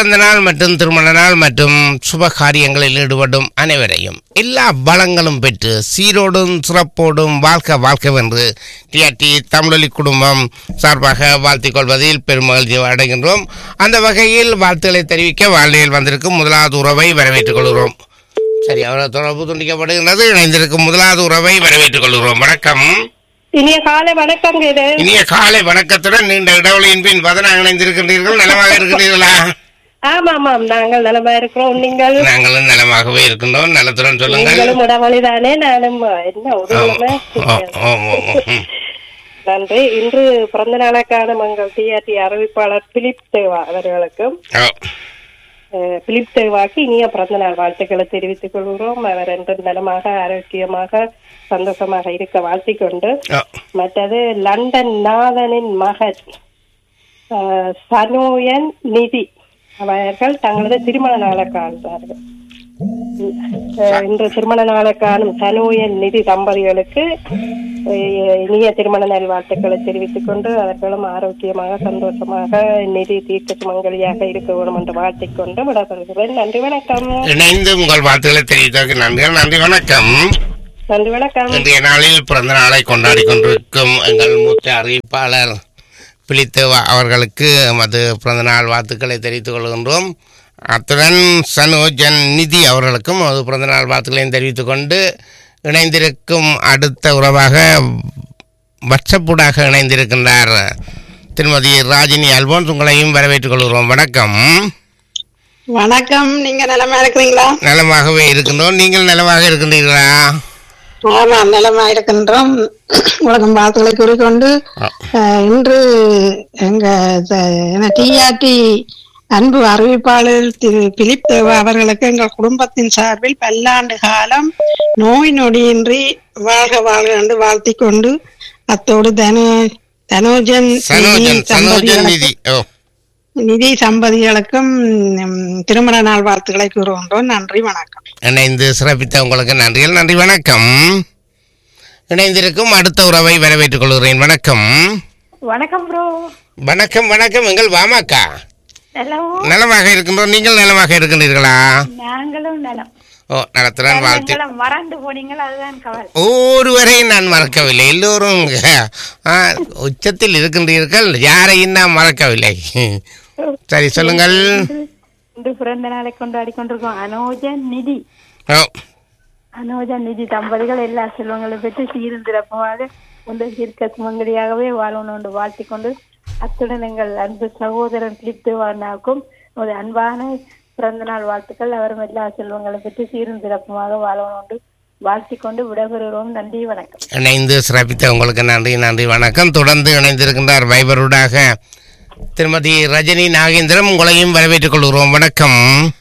பிறந்த நாள் மற்றும் திருமண நாள் மற்றும் சுப காரியங்களில் ஈடுபடும் அனைவரையும் எல்லா வளங்களும் பெற்று சீரோடும் சிறப்போடும் வாழ்க்க வாழ்க்கவென்று டிஆர்டி தமிழொலி குடும்பம் சார்பாக வாழ்த்திக் கொள்வதில் பெருமகிழ்ச்சி அடைகின்றோம் அந்த வகையில் வாழ்த்துக்களை தெரிவிக்க வாழ்நிலையில் வந்திருக்கும் முதலாவது உறவை வரவேற்றுக் கொள்கிறோம் சரி அவரது தொடர்பு துண்டிக்கப்படுகின்றது இணைந்திருக்கும் முதலாவது உறவை வரவேற்றுக் கொள்கிறோம் வணக்கம் இனிய காலை வணக்கம் இது இனிய காலை வணக்கத்துடன் நீண்ட இடைவெளியின் பின் வதனா இணைந்திருக்கின்றீர்கள் நலமாக இருக்கின்றீர்களா ஆமா ஆமாம் நாங்கள் நலமா இருக்கிறோம் நீங்கள் நாங்களும் நலமாகவே இருக்கின்றோம் நலத்துடன் சொல்லுங்கள் நீங்களும் உடவழிதானே நானும் என்ன உடவுமே ஓ, ஓ, ஓ, ஓ, ம். நன்றி இன்று பிறந்த நாளுக்கான மங்கள் டிஆர்டி அறிவிப்பாளர் பிலிப் தேவா அவர்களுக்கும் ஓ, அஹ், பிலிப் தேவாக்கு இனிய பிறந்த நாள் வாழ்த்துக்களை தெரிவித்துக் கொள்கிறோம் அவர் என்றும் நலமாக ஆரோக்கியமாக சந்தோஷமாக இருக்க வாழ்த்திக் கொண்டு ஓ. மற்றது லண்டன் நாதனின் மகன் அஹ், சனோயன் நிதி அவர்கள் தங்களது திருமண நாளை காண்பார்கள் அஹ், இன்று திருமண நாளை காணும் சனோயன் நிதி தம்பதிகளுக்கு அஹ், இனிய திருமண நல் வாழ்த்துக்களை தெரிவித்துக் கொண்டு அவர்களும் ஆரோக்கியமாக சந்தோஷமாக நிதி தீர்க்க சுமங்கலியாக இருக்க வேண்டும் என்று வாழ்த்திக் கொண்டு விடப்படுகிறேன் நன்றி வணக்கம் இணைந்து உங்கள் வாழ்த்துக்களை தெரிவித்ததற்கு நன்றிகள் நன்றி வணக்கம் நன்றி வணக்கம் இன்றைய நாளில் பிறந்த நாளை கொண்டாடி கொண்டிருக்கும் எங்கள் மூத்த அறிவிப்பாளர் பிலித்தேவா அவர்களுக்கு மது பிறந்த நாள் வாழ்த்துக்களை தெரிவித்துக் கொள்கின்றோம் அத்துடன் சனோஜன் நிதி அவர்களுக்கும் அது பிறந்த நாள் வாழ்த்துக்களையும் தெரிவித்துக் கொண்டு இணைந்திருக்கும் அடுத்த உறவாக வட்சப்பூடாக இணைந்திருக்கின்றார் திருமதி ராஜினி அல்போன்ஸ் உங்களையும் வரவேற்றுக் கொள்கிறோம் வணக்கம் வணக்கம் நீங்க நலமா இருக்கிறீங்களா நலமாகவே இருக்கின்றோம் நீங்கள் நலமாக இருக்கின்றீர்களா ஆமா நலமா இருக்கின்றோம் உலகம் வாழ்த்துக்களை கூறிக்கொண்டு அஹ், இன்று எங்க டிஆர்டி அன்பு அறிவிப்பாளர் திரு பிலிப் தேவா அவர்களுக்கு எங்கள் குடும்பத்தின் சார்பில் பல்லாண்டு காலம் நோய் நொடியின்றி வாழ்க வாழ்க என்று வாழ்த்திக் கொண்டு அத்தோடு தனு தனோஜன் சனோஜன் நிதி சனோஜன் தம்பதிகளுக்கும் நிதி ஓ நிதி தம்பதிகளுக்கும் ம், திருமண நாள் வாழ்த்துக்களை கூறுகின்றோம் நன்றி வணக்கம் இணைந்து சிறப்பித்த உங்களுக்கு நன்றிகள் நன்றி வணக்கம் இணைந்திருக்கும் அடுத்த உறவை வரவேற்றுக் கொள்கிறேன் வணக்கம் வணக்கம் ப்ரோ வணக்கம் வணக்கம் எங்கள் வாமாக்கா நலம் நலமாக இருக்கின்றோம் நீங்கள் நலமாக இருக்கின்றீர்களா நாங்களும் நலம் ஓ நலத்துடன் வாழ்த்து மறந்து போனீங்களா அதுதான் கவலை ஒருவரை நான் மறக்கவில்லை எல்லோரும் ஆ, உச்சத்தில் இருக்கின்றீர்கள் யாரையும் நான் மறக்கவில்லை சரி சொல்லுங்கள் இன்று பிறந்த நாளை கொண்டாடி கொண்டிருக்கோம் அனோஜன் நிதி ஓ அனோஜன் நிதி தம்பதிகள் எல்லா செல்வங்களும் பெற்று சீரும் சிறப்புமாக உங்கள் தீர்க்க சுமங்கலியாகவே வாழணும் என்று வாழ்த்திக் கொண்டு அத்துடன் எங்கள் அன்பு சகோதரன் பிலிப் தேவானாவுக்கும் ஒரு அன்பான பிறந்த நாள் வாழ்த்துக்கள் அவரும் எல்லா செல்வங்களும் பெற்று சீரும் சிறப்புமாக வாழணும் என்று வாழ்த்திக் கொண்டு விடைபெறுகிறோம் நன்றி வணக்கம் இணைந்து சிறப்பித்த உங்களுக்கு நன்றி நன்றி வணக்கம் தொடர்ந்து இணைந்திருக்கின்றார் வைபருடாக திருமதி ரஜினி நாகேந்திரம் உங்களையும் வரவேற்றுக் கொள்கிறோம் வணக்கம்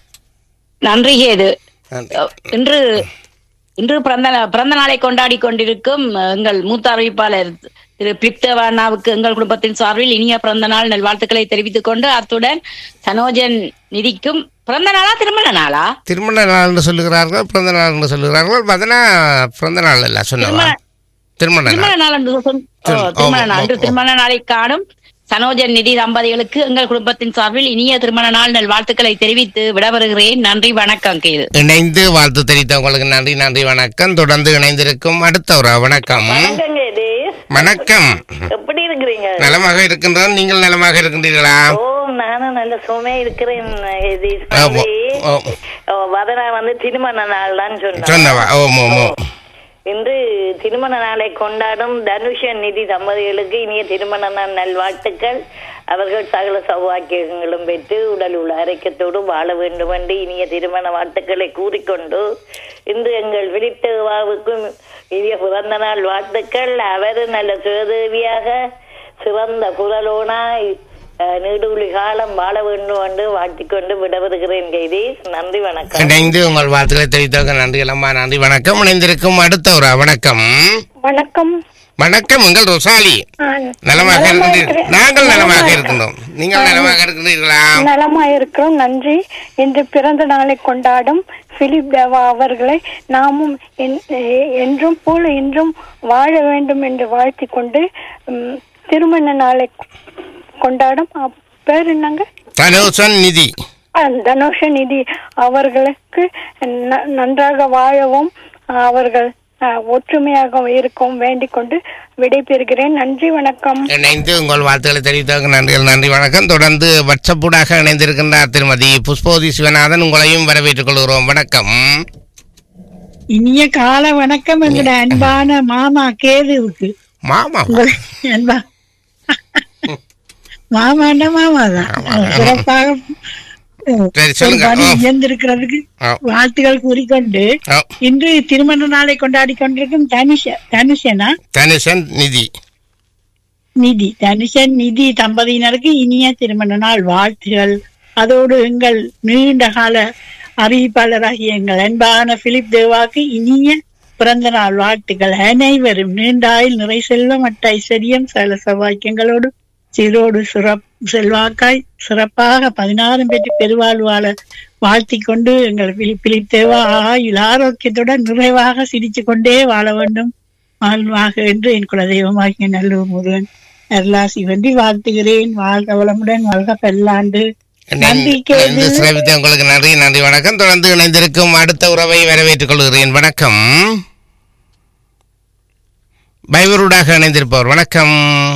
நன்றி கேது நன்றி. இன்று இன்று பிறந்த நா- பிறந்த நாளை கொண்டாடி கொண்டிருக்கும் எங்கள் மூத்த அறிவிப்பாளர் திரு பிலிப்தவானாவுக்கு எங்கள் குடும்பத்தின் சார்பில் இனிய பிறந்த நாள் நல்வாழ்த்துக்களை தெரிவித்துக் கொண்டு அத்துடன் சனோஜன் நிதிக்கும் பிறந்த நாளா திருமண நாளா திருமண நாள் என்று சொல்லுகிறார்கள் பிறந்த நாள் என்று சொல்லுகிறார்கள் பார்த்தனா பிறந்த நாள் இல்ல சொன்னவா திருமண திருமண நாள் நாள் என்று சொல்- ஓ, திரு- திருமண ஆமா, நாள் இன்று ஆமா. திருமண நாளை காணும் சனோஜன் நிதி தம்பதிகளுக்கு எங்கள் குடும்பத்தின் சார்பில் இனிய திருமண நாள் நல்வாழ்த்துக்களை தெரிவித்து விடவருகிறேன் நன்றி வணக்கம் கேது இணைந்து வாழ்த்து தெரிவித்த உங்களுக்கு நன்றி நன்றி வணக்கம் தொடர்ந்து இணைந்திருக்கும் அடுத்த ஒரு வணக்கம் வணக்கங்க இது வணக்கம் எப்படி இருக்கிறீங்க நலமாக இருக்கின்றோம் நீங்கள் நலமாக இருக்கின்றீர்களா ஓ நானும் நல்ல சுமே இருக்கிறேன் இது ஆமா. ஓ. ஓ, வதனா வந்து திருமண நாள் தான் சொன்னா சொன்னவா ஓம் ஓம் ஓம் இன்று திருமண நாளை கொண்டாடும் தனுஷன் நிதி தம்பதிகளுக்கு இனிய திருமண நாள் நல்வாழ்த்துக்கள் அவர்கள் சகல சௌவாக்கியங்களும் பெற்று உடல் உள்ள ஆரோக்கியத்தோடு வாழ வேண்டும் என்று இனிய திருமண வாழ்த்துக்களை கூறிக்கொண்டு இன்று எங்கள் விழித்தவாவுக்கும் இனிய பிறந்த நாள் வாழ்த்துக்கள் அவர் நல்ல சுயதேவியாக சிறந்த குரலோனாய் அஹ், நீடூழி காலம் வாழ வேண்டும் என்று வாழ்த்திக்கொண்டு விடவருகிறேன் கைதி நன்றி வணக்கம் இணைந்து உங்கள் வாழ்த்துக்களை தெரிவித்தவங்க நன்றி அம்மா நன்றி வணக்கம் இணைந்திருக்கும் அடுத்த ஒரு வணக்கம் வணக்கம் வணக்கம் உங்கள் ரொசாலி நலமாக இருக்கின்றீர்கள் நாங்கள் நலமாக இருக்கின்றோம் நீங்கள் நலமாக இருக்கின்றீர்களா நலமா இருக்கிறோம் நன்றி இன்று பிறந்த நாளை கொண்டாடும் பிலிப் தேவா அவர்களை நாமும் என்- எ- என்றும் போல இன்றும் வாழ வேண்டும் என்று வாழ்த்திக் கொண்டு ம், திருமண நாளை கொண்டாடும் அப்- பேர் என்னங்க தனோசன் நிதி அஹ், தனுஷ நிதி அவர்களுக்கு ந- நன்றாக வாழவும் அவர்கள் அஹ், ஒற்றுமையாக இருக்கவும் வேண்டிக் கொண்டு விடைபெறுகிறேன் நன்றி வணக்கம் இணைந்து உங்கள் வாழ்த்துக்களை தெரிவித்ததற்கு நன்றிகள் நன்றி வணக்கம் தொடர்ந்து வட்சப்பூடாக இணைந்திருக்கின்றார் திருமதி புஷ்போதி சிவநாதன் உங்களையும் வரவேற்றுக் கொள்கிறோம் வணக்கம் இனிய கால வணக்கம் என்கிற அன்பான மாமா கேதுவுக்கு மாமா உங்களை அன்பா மாமாண்ட மாமா தான் சிறப்பாக சரி, சொல்லுங்க. பணி ஆ. இயந்திருக்கிறதுக்கு ஆ. வாழ்த்துக்கள் கூறிக்கொண்டு ஆ, இன்று திருமண நாளை கொண்டாடி கொண்டிருக்கும் தனுஷ தனுஷனா தனுஷன் நிதி நிதி தனுஷன் நிதி தம்பதியினருக்கு இனிய திருமண நாள் வாழ்த்துகள் அதோடு எங்கள் நீண்ட கால அறிவிப்பாளராகிய எங்கள் அன்பான பிலிப் தேவாக்கு இனிய பிறந்த நாள் வாழ்த்துக்கள் அனைவரும் நீண்ட ஆயுள் நிறை செல்வம் மற்ற ஐஸ்வர்யம் சகல சௌபாக்கியங்களோடு சிறோடு சிறப் செல்வாக்காய் சிறப்பாக பதினாறும் பெற்று பெருவாழ்வு வாழ வாழ்த்திக் கொண்டு எங்கள் பிலிப் பிலிப் தேவா ஆயுள் ஆரோக்கியத்துடன் நிறைவாக சிரித்து கொண்டே வாழ வேண்டும் வாழ்வாக என்று என் குலதெய்வமாகிய நல்லூர் முருகன் அருளாசி வேண்டி வாழ்த்துகிறேன் வாழ்க வளமுடன் வாழ்க பல்லாண்டு நன்றி கேது இணைந்து சிறப்பித்த உங்களுக்கு நன்றி நன்றி வணக்கம் தொடர்ந்து இணைந்திருக்கும் அடுத்த உறவை வரவேற்றுக் கொள்கிறேன் வணக்கம் பைவரூடாக இணைந்திருப்பவர் வணக்கம்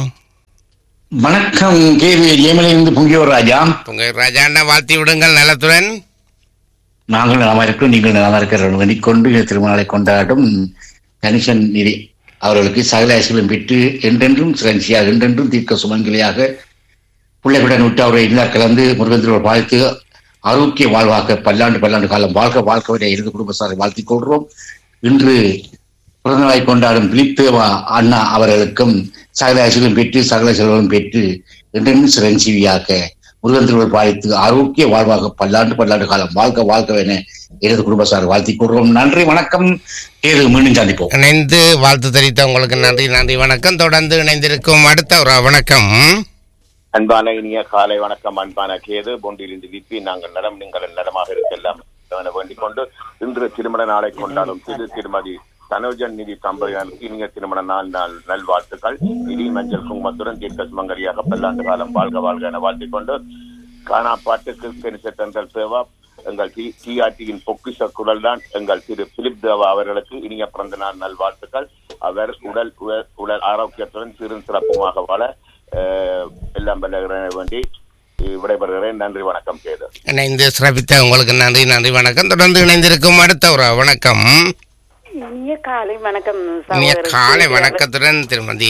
வணக்கம் கேவி ஜெயமலிருந்து பொங்கியோர் ராஜா உங்க ராஜாண்ணா வாழ்த்தி விடுங்கள் நலத்துடன் நாங்கள் நலமா இருக்கிறோம் நீங்கள் நலமா இருக்கிறோம் எண்ணிக்கொண்டு இந்த திருமணங்களை கொண்டாடும் கணிசன் நிதி அவர்களுக்கு சகல ஐஸ்வரம் பெற்று என்றென்றும் சிறஞ்சியாக என்றென்றும் தீர்க்க சுமங்கலியாக பிள்ளைகளுடன் விட்டு அவரை இல்லா கலந்து முருகந்திரோடு வாழ்த்து ஆரோக்கிய வாழ்வாக பல்லாண்டு பல்லாண்டு காலம் வாழ்க வாழ்க்கை இருந்து குடும்பத்தாரை வாழ்த்திக் கொள்கிறோம் இன்று பிறந்தநாளை கொண்டாடும் பிலிப் தேவா அண்ணா அவர்களுக்கும் சகல ஐஸ்வரம் பெற்று சகல செல்வம் பெற்று என்றென்றும் சிரஞ்சீவியாக முருகன் திருவள் பாய்த்து ஆரோக்கிய வாழ்வாக பல்லாண்டு பல்லாண்டு காலம் வாழ்க வாழ்க்கவென எனது குடும்பத்தார் வாழ்த்திக் கொள்கிறோம் நன்றி வணக்கம் தேர்வு மீண்டும் சந்திப்போம் இணைந்து வாழ்த்து தெரிவித்த உங்களுக்கு நன்றி நன்றி வணக்கம் தொடர்ந்து இணைந்திருக்கும் அடுத்த உறவு வணக்கம் அன்பான இனிய காலை வணக்கம் அன்பான கேது பொண்டிலிருந்து விப்பி நாங்கள் நலம் நீங்கள் நலமாக இருக்கலாம் என வேண்டிக் கொண்டு இன்று திருமண நாளை கொண்டாடும் திரு திருமதி தனுஜன் நிதி தம்பதியினருக்கு இனிய திருமண நாள் நாள் நல்வாழ்த்துக்கள் நிதி மஞ்சள் குங்குமத்துடன் தீர்க்க சுமங்கலியாக பல்லாண்டு காலம் வாழ்க வாழ்க என வாழ்த்திக் கொண்டு காணா பாட்டுக்கு பெருசெட்டங்கள் தேவா எங்கள் டி டிஆர்டியின் பொக்கிஷ குரல் தான் எங்கள் திரு பிலிப் தேவா அவர்களுக்கு இனிய பிறந்த நாள் நல்வாழ்த்துக்கள் அவர் உடல் உய- உடல் ஆரோக்கியத்துடன் சிறு சிறப்புமாக வாழ அஹ், எல்லாம் வல்ல இறைவனை வேண்டி அஹ், விடைபெறுகிறேன் நன்றி வணக்கம் கேது இணைந்து சிறப்பித்த உங்களுக்கு நன்றி நன்றி வணக்கம் தொடர்ந்து இணைந்திருக்கும் அடுத்த உறவு வணக்கம் இனிய காலை வணக்கம் இனிய சகோதரர் காலை கேது. வணக்கத்துடன் திருமதி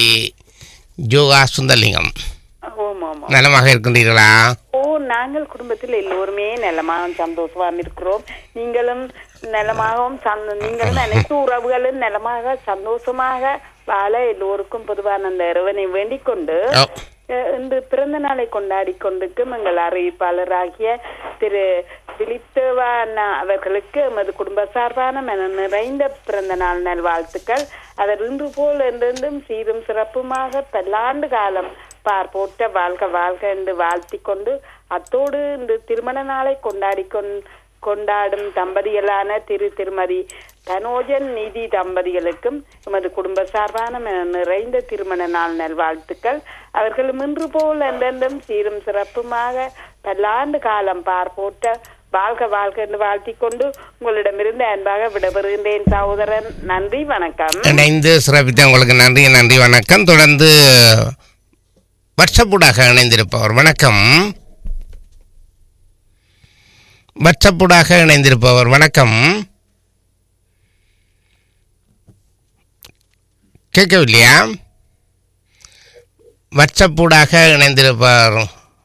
ஜோகா சுந்தர்லிங்கம் ஓம் ஆமா நலமாக இருக்கின்றீர்களா ஓ நாங்கள் குடும்பத்தில் எல்லோருமே நலமாக சந்தோஷமாக இருக்கிறோம் நீங்களும் நலமாகவும் சந்த- நீங்களும் அனைத்து உறவுகளும் நலமாக சந்தோஷமாக வாழ எல்லோருக்கும் பொதுவான அந்த இறைவனை வேண்டிக் கொண்டு ஓ, அஹ், இன்று பிறந்த நாளை கொண்டாடி கொண்டிருக்கும் எங்கள் அறிவிப்பாளராகிய திரு திலிப்தேவா அண்ணா அவர்களுக்கு எமது குடும்ப சார்பான மன நிறைந்த பிறந்த நாள் நல்வாழ்த்துக்கள் அவர் இன்று போல் என்றென்றும் சீரும் சிறப்புமாக பல்லாண்டு காலம் பார் போட்ட வாழ்க வாழ்க என்று வாழ்த்திக் கொண்டு அத்தோடு இன்று திருமண நாளை கொண்டாடி கொண் கொண்டாடும் தம்பதிகளான திரு திருமதி தனோஜன் நிதி தம்பதிகளுக்கும் எமது குடும்ப சார்பான மன நிறைந்த திருமண நாள் நல்வாழ்த்துக்கள் அவர்களும் இன்று போல் என்றென்றும் சீரும் சிறப்புமாக பல்லாண்டு காலம் பார் போட்ட வாழ்க வாழ்க என்று வாழ்த்திக் கொண்டு உங்களிடமிருந்து அன்பாக விடைபெறுகின்றேன் சகோதரன் நன்றி வணக்கம் இணைந்து சிறப்பித்த உங்களுக்கு நன்றி நன்றி வணக்கம் தொடர்ந்து வாட்ஸ்அப்புடாக இணைந்திருப்பவர் வணக்கம் வாட்ஸ்அப்புடாக இணைந்திருப்பவர் வணக்கம் கேட்கவில்லையா வாட்ஸ்அப்புடாக இணைந்திருப்பவர்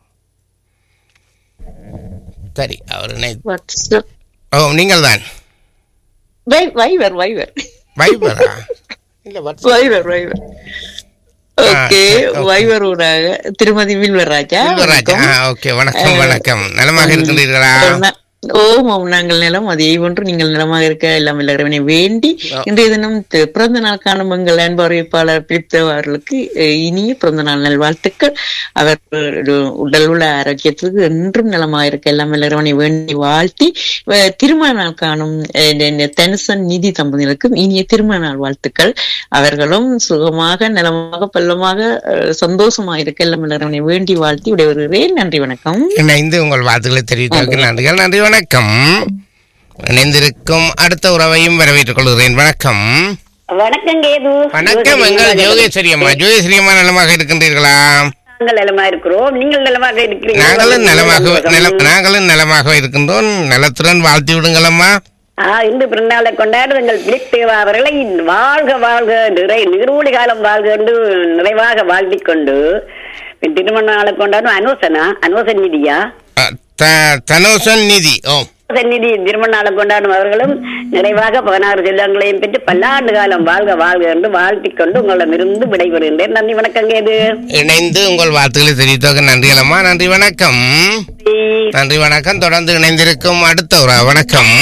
சரி அவர் இணை ஓ நீங்கள் தான் வைவர் வைவர் வைபரா இல்ல வாட்ஸ்அப் வைவர் வைவர் ஆ, ஓகே சரி, okay. வைவர் ஊடாக திருமதி வில்வராஜா செல்வராஜ் வணக்கம். ஆ ஓகே வணக்கம் அஹ், வணக்கம் நலமாக இருக்கின்றீர்களா ந- ஓம் நாங்கள் நிலம் அதே ஒன்று நீங்கள் நிலமாக இருக்க எல்லாம் இறைவனை வேண்டி இன்றைய தினம் தி- பிறந்த நாள் காணும் எங்கள் அன்பு அறிவிப்பாளர் பிலிப்தேவ் அவர்களுக்கு அஹ், இனிய பிறந்த நாள் நல்வாழ்த்துக்கள் அவர் அஹ், உடல் உள்ள ஆரோக்கியத்துக்கு என்றும் நலமாக இருக்க எல்லாம் இறைவனை வேண்டி வாழ்த்தி அஹ், திருமண நாள் காணும் அஹ், இந்த- இந்த தெனசன் நிதி தம்பதிகளுக்கும் இனிய திருமண நாள் வாழ்த்துக்கள் அவர்களும் சுகமாக நலமாக பள்ளமாக அஹ், சந்தோஷமாக இருக்க எல்லாம் இறைவனை வேண்டி வாழ்த்தி விடைபெறுகிறேன் நன்றி வணக்கம் இணைந்து உங்கள் வாழ்த்துக்களை தெரிவித்ததற்கு நன்றிகள் நன்றி வணக்கம் இணைந்திருக்கும் அடுத்த உறவையும் வரவேற்றுக் கொள்கிறேன் வணக்கம் வணக்கம் கேது வணக்கம் எங்கள் ஜோகேஸ்வரி அம்மா ஜோகேஸ்வரி அம்மா நலமாக இருக்கின்றீர்களா நாங்கள் நலமா இருக்கிறோம் நீங்கள் நலமாக இருக்கிறீர்கள் நாங்களும் நலமாக நலம் நாங்களும் நலமாக இருக்கின்றோம் நலத்துடன் வாழ்த்தி விடுங்களம்மா ஆ, இன்று பிறநாளை கொண்டாடுங்கள் பிலிப் தேவா அவர்களை வாழ்க வாழ்க நிறை நிறுவடி காலம் வாழ்க என்று நிறைவாக வாழ்த்திக் கொண்டு திருமண நாளை கொண்டாடும் அனோசனா அனோசன் நிதியா த- தனோசன் நிதி ஓ சந்நிதி திருமண நாளை கொண்டாடும் அவர்களும் நிறைவாக பதினாறு செல்வங்களையும் பெற்று பல்லாண்டு காலம் வாழ்க வாழ்க என்று வாழ்த்திக் கொண்டு உங்களிடமிருந்து விடைபெறுகின்றேன் நன்றி வணக்கம் கேது இணைந்து உங்கள் வாழ்த்துக்களை தெரிவித்ததற்கு நன்றிகளம்மா நன்றி வணக்கம் நன்றி வணக்கம் தொடர்ந்து இணைந்திருக்கும் அடுத்த உறவு வணக்கம்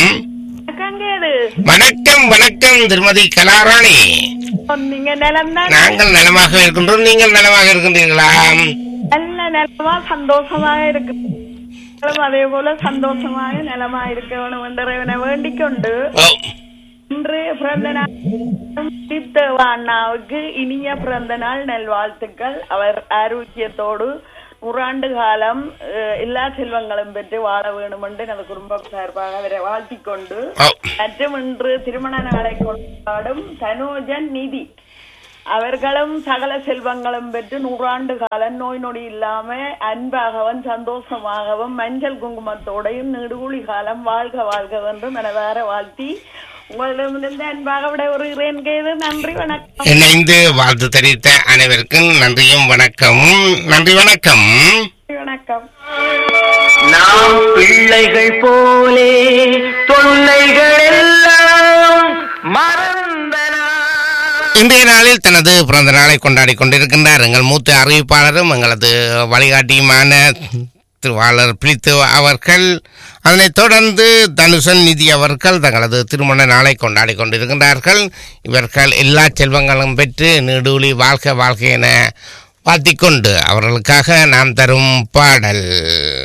வணக்கம் வணக்கம் திருமதி கலாராணி நீங்க நிலம் நாங்கள் நலமாக இருக்கின்றோம் நீங்கள் நலமாக இருக்கின்றீர்களா நல்ல நிலமா சந்தோஷமாக இருக்கு அதே போல சந்தோஷமாக நிலமா இருக்க வேணும் என்று இறைவனை வேண்டிக் கொண்டு இன்று பிறந்த நாள் தீப்தேவா அண்ணாவுக்கு இனிய பிறந்த நாள் நல்வாழ்த்துக்கள் அவர் ஆரோக்கியத்தோடு நூறாண்டு காலம் அஹ், எல்லா செல்வங்களும் பெற்று வாழ வேண்டும் என்று எனது குடும்பம் சார்பாக அவரை வாழ்த்திக் கொண்டு மற்றும் இன்று திருமண நாளை கொண்டாடும் தனோஜன் நிதி அவர்களும் சகல செல்வங்களும் பெற்று நூறாண்டு காலம் நோய் நொடி இல்லாம அன்பாகவும் சந்தோஷமாகவும் மஞ்சள் குங்குமத்தோடையும் நெடுகுழி காலம் வாழ்க வாழ்க என்று மனதார வாழ்த்தி உங்களிடமிருந்து அன்பாக விட வருகிறேன் கேது நன்றி வணக்கம் இணைந்து வாழ்த்து தெரிவித்த அனைவருக்கும் நன்றியும் வணக்கமும் நன்றி வணக்கம் வணக்கம் நாம் பிள்ளைகள் போலே தொல்லைகள் எல்லாம் இன்றைய நாளில் தனது பிறந்த நாளை கொண்டாடி கொண்டிருக்கின்றார் எங்கள் மூத்த அறிவிப்பாளரும் எங்களது வழிகாட்டியுமான திருவாளர் பிரித்து அவர்கள் அதனைத் தொடர்ந்து தனுஷன் நிதி அவர்கள் தங்களது திருமண நாளை கொண்டாடி கொண்டிருக்கின்றார்கள் இவர்கள் எல்லா செல்வங்களும் பெற்று நீடூழி வாழ்க வாழ்க என வாழ்த்திக் கொண்டு அவர்களுக்காக நாம் தரும் பாடல்